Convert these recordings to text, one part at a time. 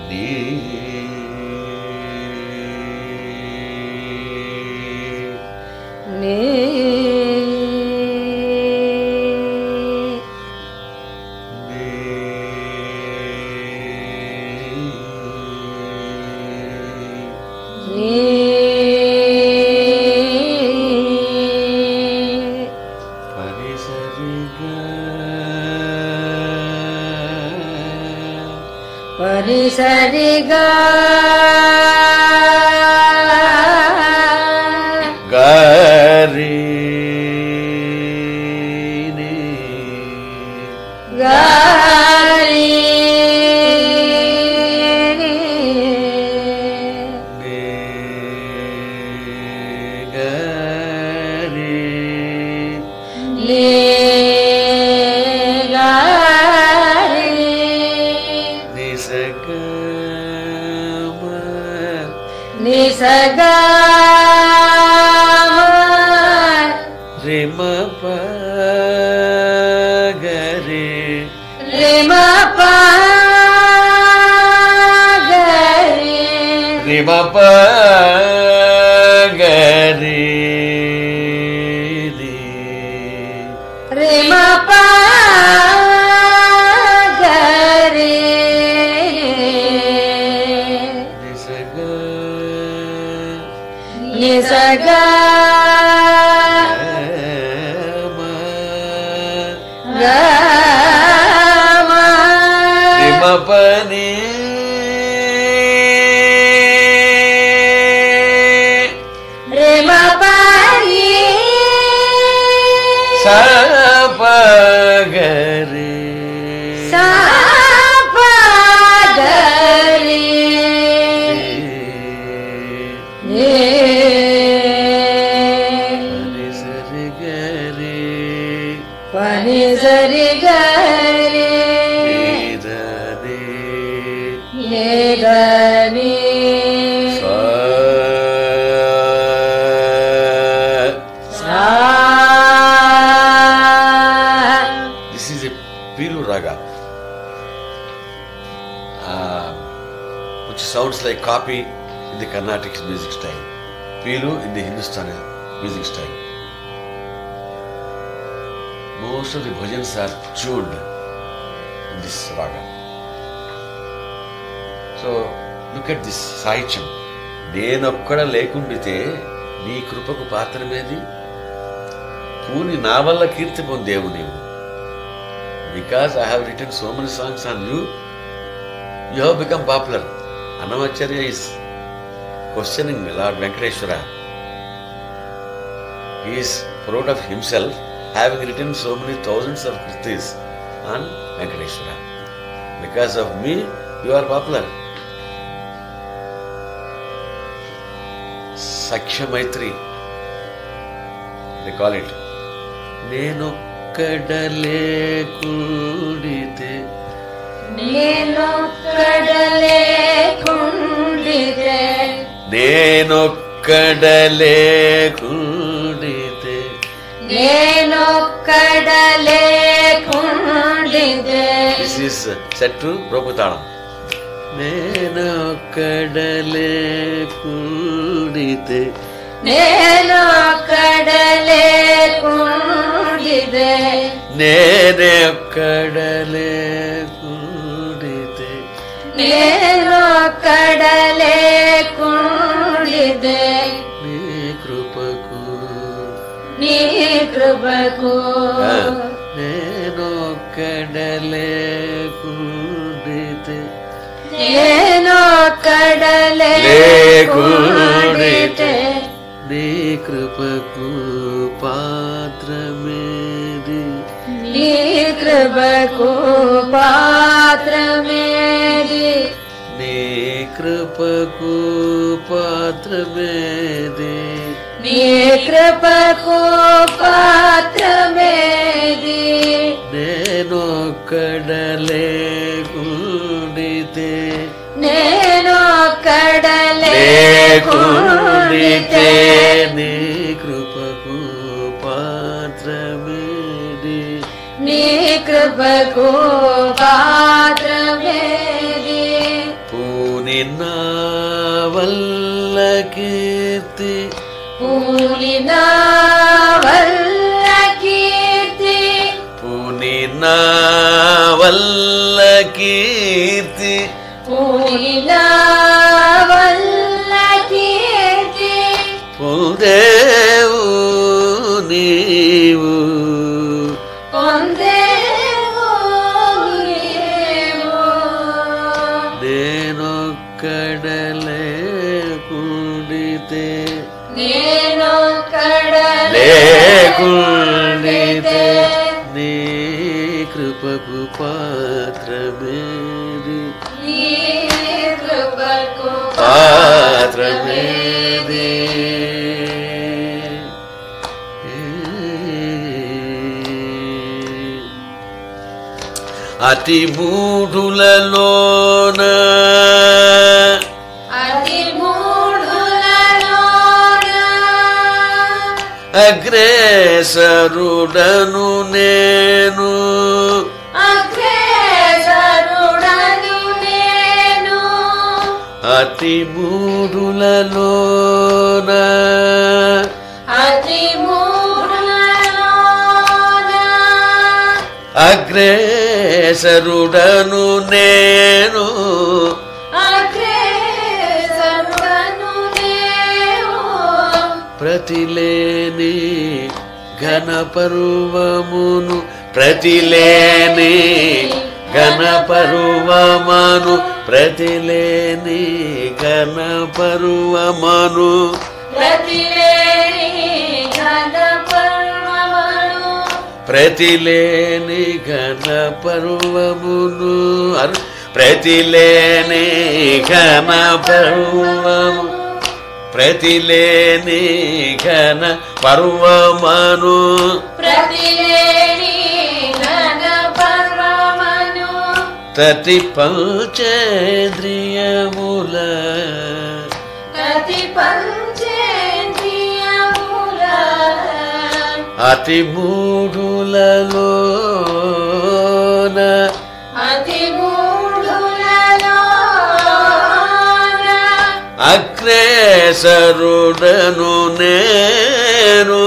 నీ నీ నీ పరిసరిగా గారి గారి లే గారి నిసగా రిమ గరి రిమ గరి రిమ గరి రిమ గరి నిసగా గమ రిమ పని రిమ పని సపగరి సాప గరి నే సరి గరి పని సరి గరి లేదని so this is a Peelu raga which sounds like copy in the Carnatic music style. Pilu in the Hindustani music style. Most of the bhajans are tuned in this raga. So look at this సాహిత్యం నేనొక్కడ లేకుండితే నీ కృపకు పాత్రమేది పూని నా వల్ల కీర్తి పొందేవు నీవు because I have written so many songs on you you have become popular Annamacharya is questioning lord Venkateswara is proud of himself having written so many thousands of kritis on Venkateswara because of me you are popular sakhya maitri they call it నేనొక్కడలే కూడితే నేనొక్కడలే కుండితే నేనొక్కడలే కూడితే నేనొక్కడలే కుండితే this is set to ప్రభుతాళం నేనొక్కడలే కూడితే నేనొక్కడలే కుండితే నేనొక్కడలే కూడితే నేనొక్కడలే కుండితే నీ కృపకు నీ కృపకు ఆ, నేనొక్కడలే కూడితే నేనొక్కడలే లేకుండితే కుండితే నీ కృపకు పాత్రమేది నీ కృపకు పాత్రమేది నీ కృపకు పాత్రమేది నీ కృపకు పాత్రమేది నేనొక్కడలే కూడితే నేనొక్కడలే లేకుండితే కుండితే నీ కృపకు పాత్రమేది నీ కృపకు పాత్రమేది పూర్ణ వల్ల కీర్తి పూనిలా వల్ల కీర్తి పొందేవు నీవు పొందేవు నీవు. నేనొక్కడలేకుండితే నేనొక్కడ లేకుండితే నీ కృపకు పాత్రమేది నీ కృపకు పాత్రమేది అతి మూఢులలోన అతి మూఢులలోన అగ్రేసరుడను నేను అగ్రేసరుడను నేను అతి మూఢులలోన అతి మూఢులలోన అగ్రేసరుడను నేను అగ్రేసరుడను నేను ప్రతిలేని ఘనపర్వమును ప్రతిలేని ఘనపర్వమను ప్రతిలేని ఘనపర్వమను ప్రతిలేని ఘన పర్వమను ప్రతిలేని ఘన పర్వమును అరు ప్రతిలేని ఘన పర్వము ప్రతిలేని ఘన పర్వమను ప్రతిలేని ఘన పర్వమను తతి పంచేంద్రియముల ప్రతి పంచేంద్రియముల అతి మూఢులలోన అతి మూఢులలోన అగ్రేసరుడను నేను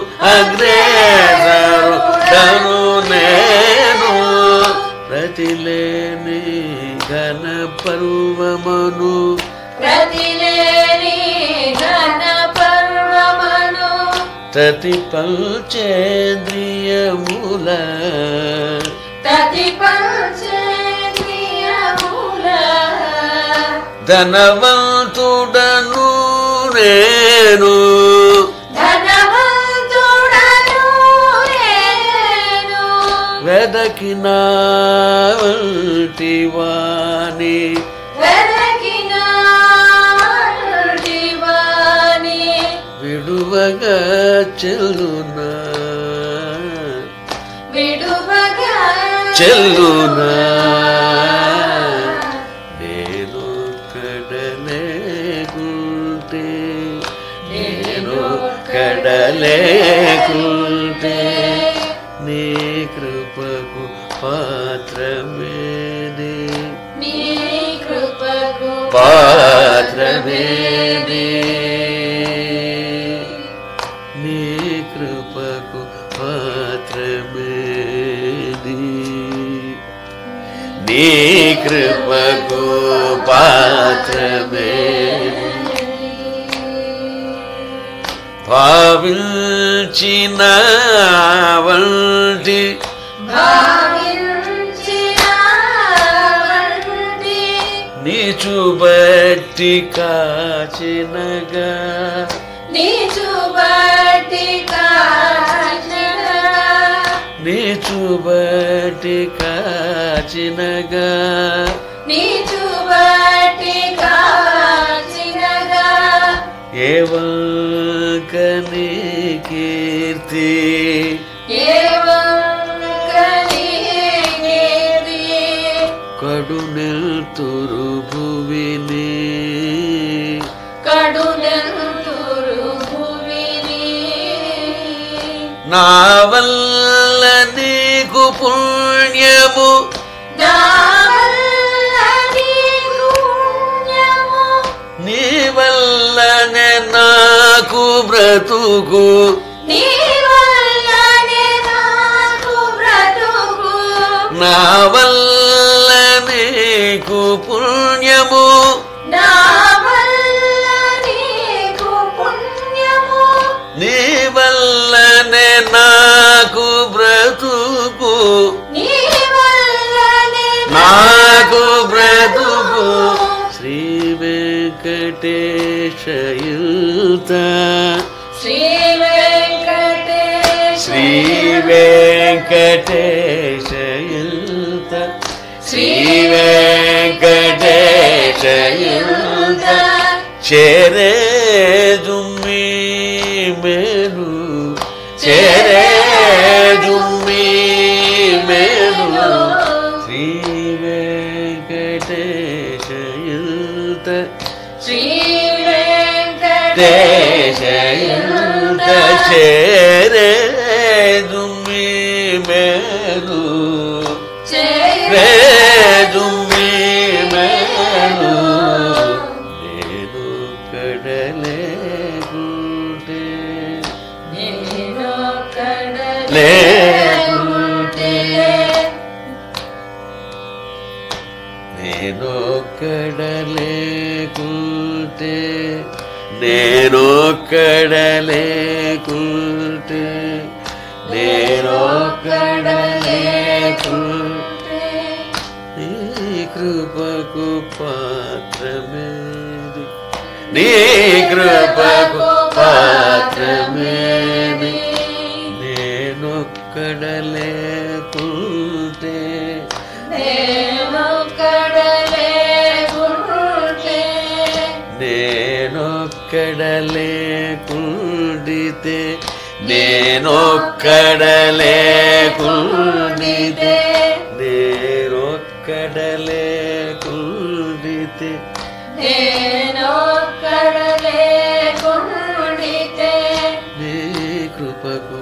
అగ్రేసరుడను నేను ప్రతిలేని ఘన పర్వమను ప్రతిలేని ఘన పర్వమను తతి పంచేంద్రియముల ప్రతి పంచేంద్రియముల ధనవంతుడను నేను ధనవంతుడను నేను వెదకిన వంటి వాణి వెదకిన వాని విడువగా చెల్లునా విడువగా చెల్లునా నేను కడలేకుంటే నేను కడలేకుంటే నీ కృపకు పాత్రమేది నీ కృపకు పాత్రమేది నీ కృపకు పాత్రమేది నీ కృపకు పాత్రమేది భావించిన వంటి భావించిన వంటి నీచుబట్టి కాచినగా నీచుబట్టి కాచిన నీచుబట్టి కాచినగా నీచుబట్టి కాచినగా ఏవంకని కీర్తి ఏవం కలిగేది కడు నెల్తురు భువిని కడునంతురు భువిని నా వల్ల నీకు పుణ్యము నా వల్ల నీకు పుణ్యము, నీ వల్లనే నాకు బ్రతుకు నీ వల్లనే నాకు బ్రతుకు నా వల్ల వెంకటేశయుత శ్రీ వెంకటేశ శ్రీ వెంకటేశయుత శ్రీ వెంకటేశయుత చేరేదుమ్మి మేను చేరేదుమ్మి మేను శ్రీ వెంకటేశయుత శ్రీ వెంకటేశ దేశయుత చేరేదుమ్మి మేను రేదుమ్మి మేను నేను కడలేకుంటే లేకుంటే నేను కడలేకుంటే నేను కడలేకుంటే నేను కడలేకుంటే నీ కృపకు పాత్రమేది నీ కృపకు పాత్రమేది నేనొక్కడలేకుంటే నేనొక్కడలేకుండితే నేనొక్కడలేకుండితే నేనొక్కడలేకుండితే నీ కృపకు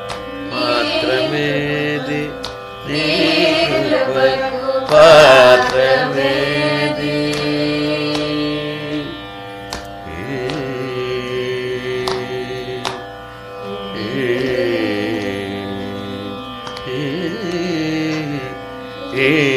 పాత్రమేది నీ కృపకు పాత్రమేది ఏ ఏ ఏ